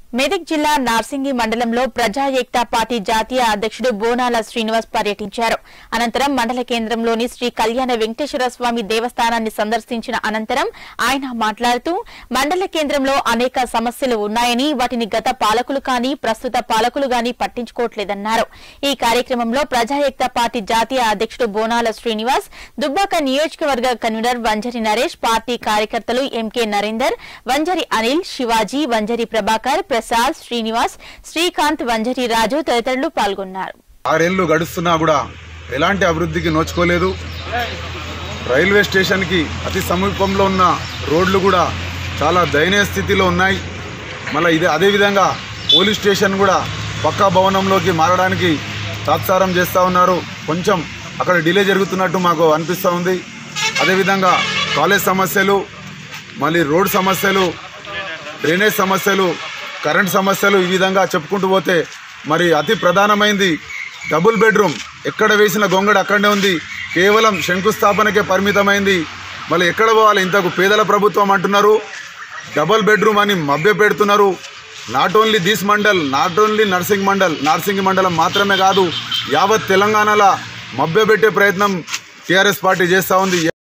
మెదక్ జిల్లా నార్సింగి మండలంలో ప్రజా ఏక్తా పార్టీ జాతీయ అధ్యక్షుడు బోనాల శ్రీనివాస్ పర్యటించారు అనంతరం మండల కేంద్రంలోని శ్రీ కళ్యాణ వెంకటేశ్వర స్వామి దేవస్థానాన్ని సందర్శించిన అనంతరం ఆయన మాట్లాడుతూ మండల కేంద్రంలో అనేక సమస్యలు ఉన్నాయని వాటిని గత పాలకులు కానీ ప్రస్తుత పాలకులు గాని పట్టించుకోవట్లేదన్నారు ఈ కార్యక్రమంలో ప్రజా ఏక్తా పార్టీ జాతీయ అధ్యక్షుడు బోనాల శ్రీనివాస్ దుబ్బాక నియోజకవర్గ కన్వీనర్ వంజరి నరేష్ పార్టీ కార్యకర్తలు ఎంకే నరేందర్ వంజరి అనిల్ శివాజీ వంజరి ప్రభాకర్ ప్రసాద్ శ్రీనివాస్ శ్రీకాంత్ వంజరి రాజు తదితరులు పాల్గొన్నారు ఆరేళ్లు గడుస్తున్నా కూడా ఎలాంటి అభివృద్ధికి నోచుకోలేదు రైల్వే స్టేషన్కి అతి సమీపంలో ఉన్న రోడ్లు కూడా చాలా దయనీయ స్థితిలో ఉన్నాయి మళ్ళీ ఇదే అదేవిధంగా పోలీస్ స్టేషన్ కూడా పక్కా భవనంలోకి మారడానికి తాత్సారం చేస్తూ ఉన్నారు కొంచెం అక్కడ డిలే జరుగుతున్నట్టు మాకు అనిపిస్తూ ఉంది అదేవిధంగా కాలేజ్ సమస్యలు మళ్ళీ రోడ్ సమస్యలు డ్రైనేజ్ సమస్యలు కరెంట్ సమస్యలు ఈ విధంగా చెప్పుకుంటూ పోతే మరి అతి ప్రధానమైంది డబుల్ బెడ్రూమ్ ఎక్కడ వేసిన గొంగడ అక్కడనే ఉంది కేవలం శంకుస్థాపనకే పరిమితమైంది మళ్ళీ ఎక్కడ పోవాలి ఇంతకు పేదల ప్రభుత్వం అంటున్నారు డబుల్ బెడ్రూమ్ అని మభ్య పెడుతున్నారు not only this mandal not only Narsing mandal Narsing మండలం మాత్రమే కాదు యావత్ తెలంగాణలో మభ్య పెట్టే ప్రయత్నం టీఆర్ఎస్ పార్టీ చేస్తూ ఉంది